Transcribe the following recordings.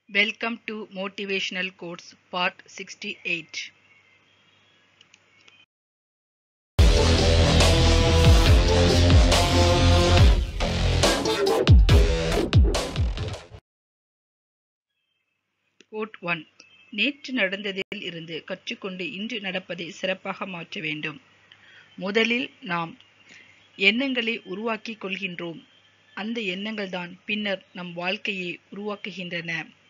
Welcome to Motivational Quotes Part 68. Quote 1 நேற்று நடந்ததில் இருந்து கற்றுக்கொண்டு இன்று நடப்பதை சிறப்பாக மாற்ற வேண்டும் முதலில் நாம் எண்ணங்களை உருவாக்கிக் கொள்கின்றோம் அந்த எண்ணங்கள்தான் பின்னர் நம் வாழ்க்கையை உருவாக்குகின்றன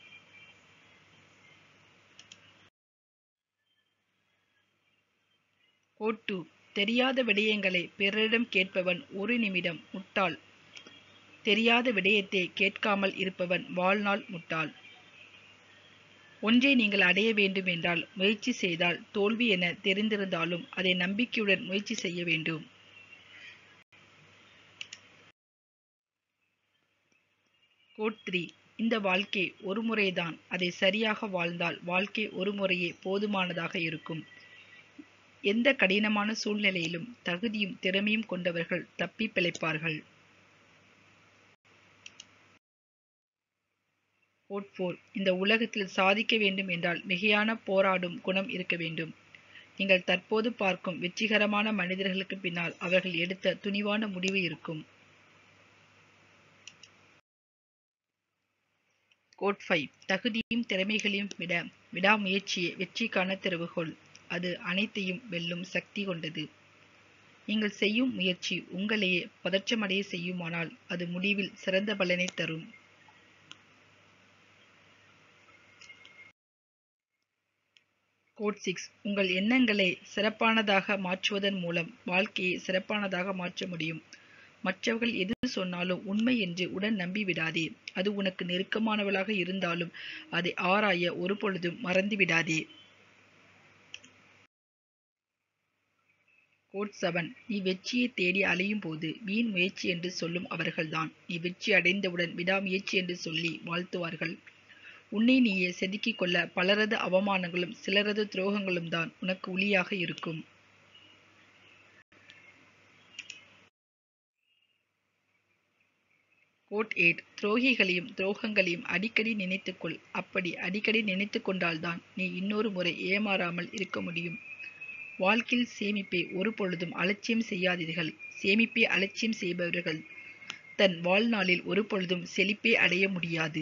கோட் டூ தெரியாத விடயங்களை பிறரிடம் கேட்பவன் ஒரு நிமிடம் முட்டாள் தெரியாத விடயத்தை கேட்காமல் இருப்பவன் வாழ்நாள் முட்டாள் ஒன்றை நீங்கள் அடைய வேண்டும் என்றால் முயற்சி செய்தால் தோல்வி என தெரிந்திருந்தாலும் அதை நம்பிக்கையுடன் முயற்சி செய்ய வேண்டும் கோட் த்ரீ இந்த வாழ்க்கை ஒரு முறைதான் அதை சரியாக வாழ்ந்தால் வாழ்க்கை ஒரு முறையே போதுமானதாக இருக்கும் எந்த கடினமான சூழ்நிலையிலும் தகுதியும் திறமையும் கொண்டவர்கள் தப்பி பிழைப்பார்கள் கோட் போர் இந்த உலகத்தில் சாதிக்க வேண்டும் என்றால் மிகையான போராடும் குணம் இருக்க வேண்டும் நீங்கள் தற்போது பார்க்கும் வெற்றிகரமான மனிதர்களுக்கு பின்னால் அவர்கள் எடுத்த துணிவான முடிவு இருக்கும் கோட் ஃபைவ் தகுதியும் திறமைகளையும் விட விடாமுயற்சியே வெற்றிக்கான திறவுகோல் அது அனைத்தையும் வெல்லும் சக்தி கொண்டது நீங்கள் செய்யும் முயற்சி உங்களையே பதற்றமடைய செய்யுமானால் அது முடிவில் சிறந்த பலனை தரும் கோட் சிக்ஸ் உங்கள் எண்ணங்களை சிறப்பானதாக மாற்றுவதன் மூலம் வாழ்க்கையை சிறப்பானதாக மாற்ற முடியும் மற்றவர்கள் எது சொன்னாலும் உண்மை என்று உடன் நம்பி விடாதே அது உனக்கு நெருக்கமானவளாக இருந்தாலும் அதை ஆராய ஒரு பொழுதும் மறந்து விடாதே கோட் செவன் நீ வெற்றியை தேடி அலையும் போது வீண் முயற்சி என்று சொல்லும் அவர்கள்தான் நீ வெற்றி அடைந்தவுடன் விடாமுயற்சி என்று சொல்லி வாழ்த்துவார்கள் உன்னை நீயே செதுக்கிக் கொள்ள பலரது அவமானங்களும் சிலரது துரோகங்களும் தான் உனக்கு ஒளியாக இருக்கும் கோட் எயிட் துரோகிகளையும் துரோகங்களையும் அடிக்கடி நினைத்துக்கொள் அப்படி அடிக்கடி நினைத்து கொண்டால்தான் நீ இன்னொரு முறை ஏமாறாமல் இருக்க முடியும் வாழ்க்கையில் சேமிப்பை ஒரு பொழுதும் அலட்சியம் செய்யாதீர்கள் சேமிப்பை அலட்சியம் செய்பவர்கள் தன் வாழ்நாளில் ஒரு பொழுதும் செழிப்பை அடைய முடியாது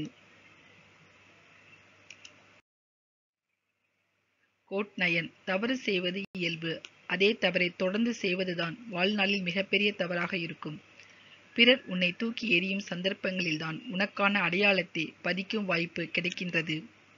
கோட் நயன் தவறு செய்வது இயல்பு அதே தவறை தொடர்ந்து செய்வதுதான் வாழ்நாளில் மிகப்பெரிய தவறாக இருக்கும் பிறர் உன்னை தூக்கி எறியும் சந்தர்ப்பங்களில்தான் உனக்கான அடையாளத்தை பதிக்கும் வாய்ப்பு கிடைக்கின்றது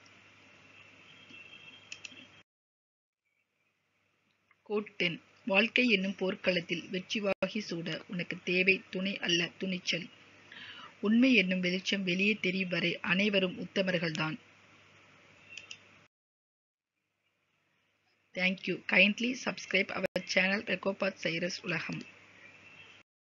கோட் டென் வாழ்க்கை என்னும் போர்க்களத்தில் வெற்றிவாகி சூட உனக்கு தேவை துணை அல்ல துணிச்சல் உண்மை என்னும் வெளிச்சம் வெளியே தெரியும் வரை அனைவரும் உத்தமர்கள்தான் Thank you. Kindly subscribe our channel Recopath Cyrus Ulaham.